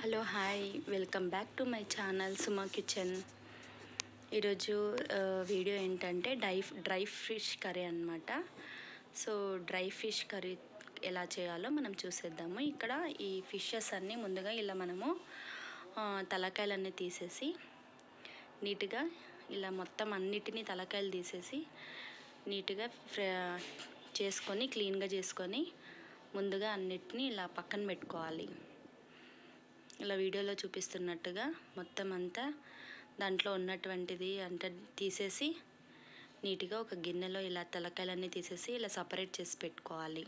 hello hi welcome back to my channel Suma kitchen ఈరోజు ఆ, video ఏంటంటే డై డ్రై ఫిష్ కర్రీ అనమాట so dry fish curry ఎలా చేయాలో మనం చూసేద్దాము ఇక్కడ ఈ ఫిషెస్ అన్నీ ముందుగా ఇలా మనము ఆ, తలకాయలన్నీ తీసేసి నీట్గా ఇలా మొత్తం అన్నిటినీ తలకాయలు తీసేసి నీట్గా ఫ్ర చేసుకొని క్లీన్గా చేసుకొని ముందుగా అన్నిటినీ ఇలా పక్కన పెట్టుకోవాలి ఇలా వీడియోలో చూపిస్తున్నట్టుగా మొత్తం అంతా దాంట్లో ఉన్నటువంటిది అంటే తీసేసి నీట్గా ఒక గిన్నెలో ఇలా తలకాయలన్నీ తీసేసి ఇలా సపరేట్ చేసి పెట్టుకోవాలి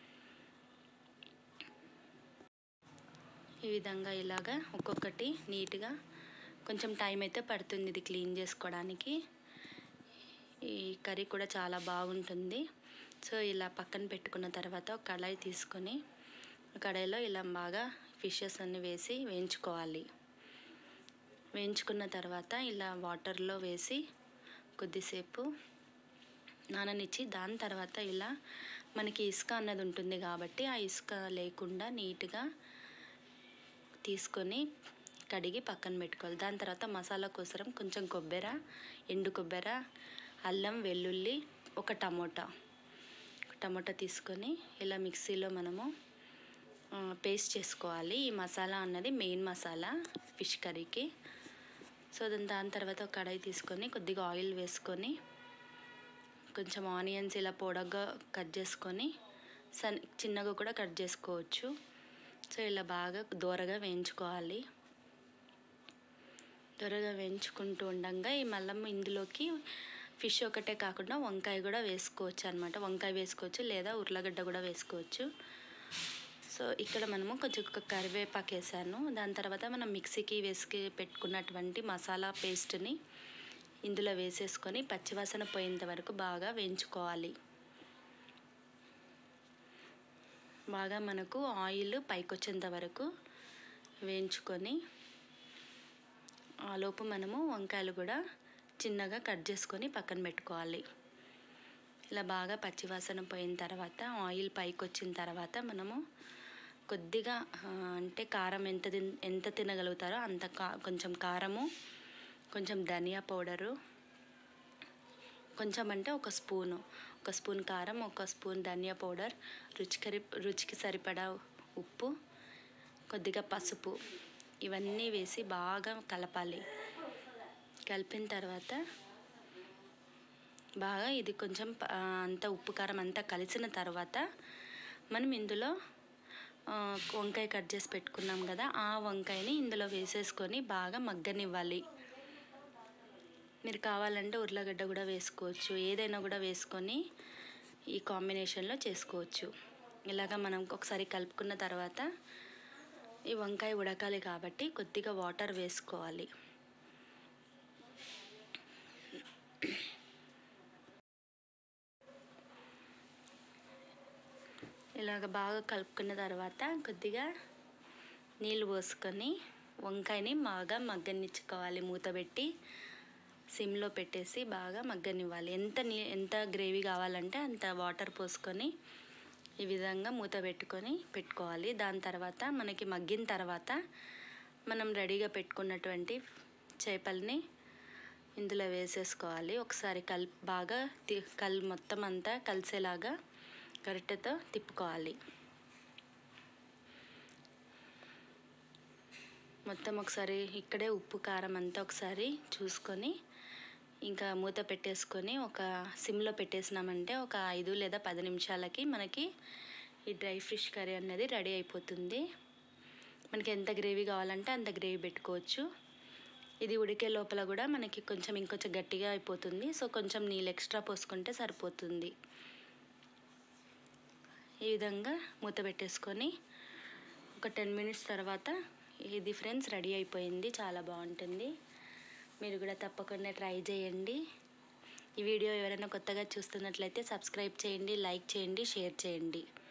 ఈ విధంగా ఇలాగా ఒక్కొక్కటి నీట్గా కొంచెం టైం అయితే పడుతుంది ఇది క్లీన్ చేసుకోవడానికి ఈ కర్రీ కూడా చాలా బాగుంటుంది సో ఇలా పక్కన పెట్టుకున్న తర్వాత ఒక కడాయి తీసుకొని కడాయిలో ఇలా బాగా ఫిషెస్ అన్ని వేసి వేయించుకోవాలి వేయించుకున్న తర్వాత ఇలా వాటర్లో వేసి కొద్దిసేపు నాననిచ్చి దాని తర్వాత ఇలా మనకి ఇసుక అన్నది ఉంటుంది కాబట్టి ఆ ఇసుక లేకుండా నీట్గా తీసుకొని కడిగి పక్కన పెట్టుకోవాలి దాని తర్వాత మసాలా కోసరం కొంచెం కొబ్బరి ఎండు కొబ్బరి అల్లం వెల్లుల్లి ఒక టమోటా టమోటా తీసుకొని ఇలా మిక్సీలో మనము ఆ, పేస్ట్ చేసుకోవాలి ఈ మసాలా అన్నది మెయిన్ మసాలా ఫిష్ కర్రీకి సో దాని దాని తర్వాత ఒక కడాయి తీసుకొని కొద్దిగా ఆయిల్ వేసుకొని కొంచెం ఆనియన్స్ ఇలా పొడగ్గా కట్ చేసుకొని సన్ చిన్నగా కూడా కట్ చేసుకోవచ్చు సో ఇలా బాగా దూరగా వేయించుకోవాలి త్వరగా వేయించుకుంటూ ఉండంగా ఈ మళ్ళీ ఇందులోకి ఫిష్ ఒకటే కాకుండా వంకాయ కూడా వేసుకోవచ్చు అనమాట వంకాయ వేసుకోవచ్చు లేదా ఉర్లగడ్డ కూడా వేసుకోవచ్చు సో ఇక్కడ మనము కొంచెం ఒక కరివేపాకు వేసాను దాని తర్వాత మనం మిక్సీకి వేసుకి పెట్టుకున్నటువంటి మసాలా పేస్ట్ని ఇందులో వేసేసుకొని పచ్చివాసన పోయేంత వరకు బాగా వేయించుకోవాలి బాగా మనకు ఆయిల్ పైకి వచ్చేంత వరకు వేయించుకొని ఆ లోపు మనము వంకాయలు కూడా చిన్నగా కట్ చేసుకొని పక్కన పెట్టుకోవాలి ఇలా బాగా పచ్చివాసన పోయిన తర్వాత ఆయిల్ పైకి వచ్చిన తర్వాత మనము కొద్దిగా ఆ, అంటే కారం ఎంత తిన్ ఎంత తినగలుగుతారో అంత కా కొంచెం కారము కొంచెం ధనియా పౌడరు కొంచెం అంటే ఒక స్పూను ఒక స్పూన్ కారం ఒక స్పూన్ ధనియా పౌడర్ రుచికరి రుచికి సరిపడా ఉప్పు కొద్దిగా పసుపు ఇవన్నీ వేసి బాగా కలపాలి కలిపిన తర్వాత బాగా ఇది కొంచెం ప- ఆ, అంతా ఉప్పు కారం అంతా కలిసిన తర్వాత మనం ఇందులో ఆ, వంకాయ కట్ చేసి పెట్టుకున్నాం కదా ఆ వంకాయని ఇందులో వేసేసుకొని బాగా మగ్గనివ్వాలి మీరు కావాలంటే ఉర్లగడ్డ కూడా వేసుకోవచ్చు ఏదైనా కూడా వేసుకొని ఈ కాంబినేషన్లో చేసుకోవచ్చు ఇలాగ మనం ఒకసారి కలుపుకున్న తర్వాత ఈ వంకాయ ఉడకాలి కాబట్టి కొద్దిగా వాటర్ వేసుకోవాలి ఇలాగ బాగా కలుపుకున్న తర్వాత కొద్దిగా నీళ్ళు పోసుకొని వంకాయని బాగా మగ్గనిచ్చుకోవాలి మూత పెట్టి సిమ్లో పెట్టేసి బాగా మగ్గనివ్వాలి ఎంత నీ ఎంత గ్రేవీ కావాలంటే అంత వాటర్ పోసుకొని ఈ విధంగా మూత పెట్టుకొని పెట్టుకోవాలి దాని తర్వాత మనకి మగ్గిన తర్వాత మనం రెడీగా పెట్టుకున్నటువంటి చేపల్ని ఇందులో వేసేసుకోవాలి ఒకసారి కల్ బాగా తి కల్ మొత్తం అంతా కలిసేలాగా గరిటెతో తిప్పుకోవాలి మొత్తం ఒకసారి ఇక్కడే ఉప్పు కారం అంతా ఒకసారి చూసుకొని ఇంకా మూత పెట్టేసుకొని ఒక సిమ్లో పెట్టేసినామంటే ఒక ఐదు లేదా పది నిమిషాలకి మనకి ఈ డ్రై ఫిష్ కర్రీ అనేది రెడీ అయిపోతుంది మనకి ఎంత గ్రేవీ కావాలంటే అంత గ్రేవీ పెట్టుకోవచ్చు ఇది ఉడికే లోపల కూడా మనకి కొంచెం ఇంకొంచెం గట్టిగా అయిపోతుంది సో కొంచెం నీళ్ళు ఎక్స్ట్రా పోసుకుంటే సరిపోతుంది ఈ విధంగా మూత పెట్టేసుకొని ఒక టెన్ మినిట్స్ తర్వాత ఇది ఫ్రెండ్స్ రెడీ అయిపోయింది చాలా బాగుంటుంది మీరు కూడా తప్పకుండా ట్రై చేయండి ఈ వీడియో ఎవరైనా కొత్తగా చూస్తున్నట్లయితే సబ్స్క్రైబ్ చేయండి లైక్ చేయండి షేర్ చేయండి